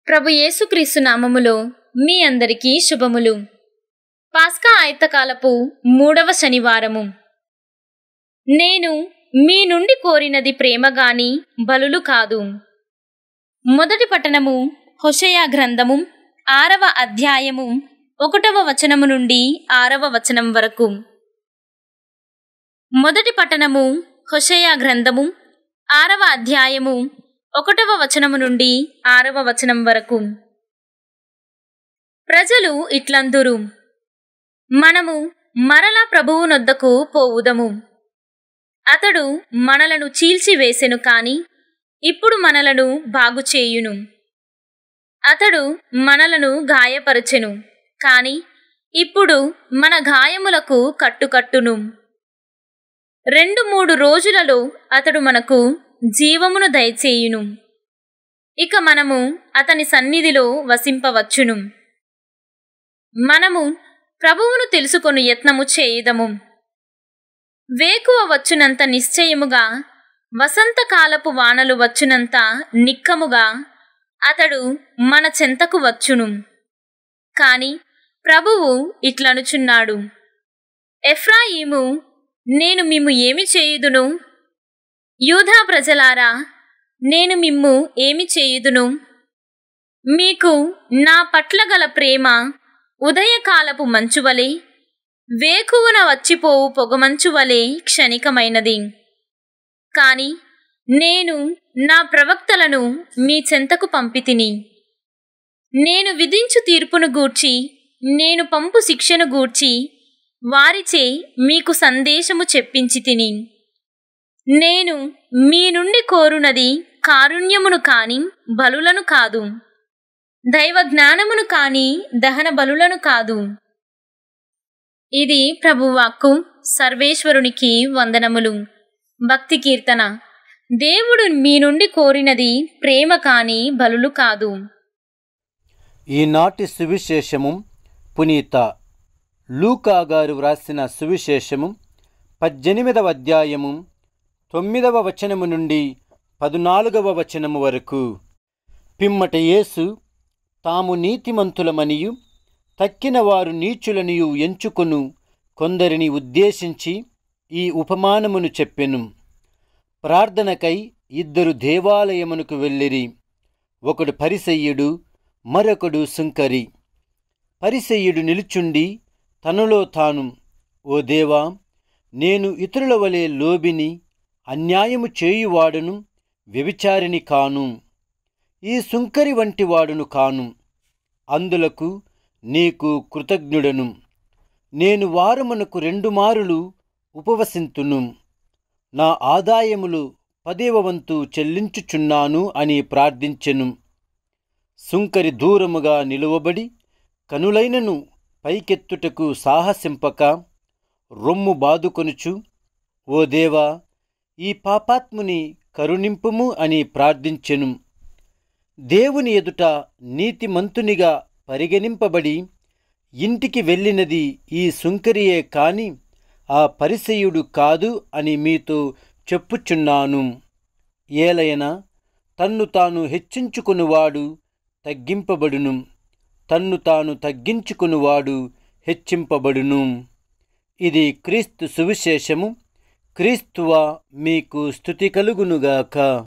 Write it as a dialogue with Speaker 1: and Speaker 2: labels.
Speaker 1: ప్రభు యేసుక్రీస్తు నామములో మీ అందరికీ శుభములు పాస్కా ఆయత్తకాలపు మూడవ శనివారము నేను మీ నుండి కోరినది ప్రేమ గాని బలులు కాదు మొదటి పట్టణము హొషయ గ్రంథము ఆరవ అధ్యాయము ఒకటవ వచనము నుండి ఆరవ వచనం వరకు మొదటి పట్టణము హొషయ గ్రంథము ఆరవ అధ్యాయము ఒకటవ వచనము నుండి ఆరవ వచనం వరకు ప్రజలు ఇట్లందురు మనము మరలా ప్రభువునొద్దకు పోవుదము అతడు మనలను చీల్చివేసెను కాని ఇప్పుడు మనలను బాగుచేయును అతడు మనలను గాయపరచెను కాని ఇప్పుడు మన గాయములకు కట్టుకట్టును రెండు మూడు రోజులలో అతడు మనకు జీవమును దయచేయును ఇక మనము అతని సన్నిధిలో వసింపవచ్చును మనము ప్రభువును తెలుసుకొను యత్నము చేయుదము వేకువ వచ్చునంత నిశ్చయముగా వసంతకాలపు వానలు వచ్చునంత నిక్కముగా అతడు మన చెంతకు వచ్చును కాని ప్రభువు ఇట్లనుచున్నాడు ఎఫ్రాయిము నేను మిమ్ము ఏమి చేయుదును యూధా ప్రజలారా నేను మిమ్ము ఏమి చేయుదును మీకు నా పట్ల గల ప్రేమ ఉదయకాలపు మంచువలే వేకువన వచ్చిపోవు పొగమంచువలే క్షణికమైనది కాని నేను నా ప్రవక్తలను మీ చెంతకు పంపితిని నేను విధించు తీర్పును గూర్చి నేను పంపు శిక్షను గూర్చి వారిచే మీకు సందేశము చెప్పించి తిని నేను మీ నుండి కోరునది కారుణ్యమును కాని బలులను కాదు దైవ జ్ఞానమును కాని దహన బలులను కాదు ఇది ప్రభువాక్కు సర్వేశ్వరునికి వందనములు భక్తి కీర్తన దేవుడు మీ నుండి కోరినది ప్రేమ కాని బలులు కాదు
Speaker 2: ఈనాటి సువిశేషము పునీత లూకా గారు వ్రాసిన సువిశేషము పద్దెనిమిదవ అధ్యాయము తొమ్మిదవ వచనము నుండి పదునాలుగవ వచనము వరకు పిమ్మట యేసు తాము నీతిమంతులమనియు తక్కిన వారు నీచులనియు ఎంచుకొను కొందరిని ఉద్దేశించి ఈ ఉపమానమును చెప్పెను ప్రార్థనకై ఇద్దరు దేవాలయమునకు వెళ్ళిరి ఒకడు పరిసయ్యుడు మరొకడు సుంకరి పరిసయ్యుడు నిలుచుండి తనలో తాను ఓ దేవా నేను ఇతరుల వలె లోబిని అన్యాయము చేయువాడును వ్యభిచారిని కాను ఈ సుంకరి వంటి వాడును కాను అందులకు నీకు కృతజ్ఞుడను నేను వారమునకు రెండు మారులు ఉపవసింతును నా ఆదాయములు పదేవ వంతు చెల్లించుచున్నాను అని ప్రార్థించెను సుంకరి దూరముగా నిలువబడి కనులైనను పైకెత్తుటకు సాహసింపక రొమ్ము బాదుకొనుచు ఓ దేవా ఈ పాపాత్ముని కరుణింపుము అని ప్రార్థించెను దేవుని ఎదుట నీతిమంతునిగా పరిగణింపబడి ఇంటికి వెళ్ళినది ఈ సుంకరియే కాని ఆ పరిసయుడు కాదు అని మీతో చెప్పుచున్నాను ఏలయన తన్ను తాను హెచ్చించుకునివాడు తగ్గింపబడును తన్ను తాను తగ్గించుకునివాడు హెచ్చింపబడును ఇది క్రీస్తు సువిశేషము క్రీస్తువ మీకు స్థుతి కలుగునుగాక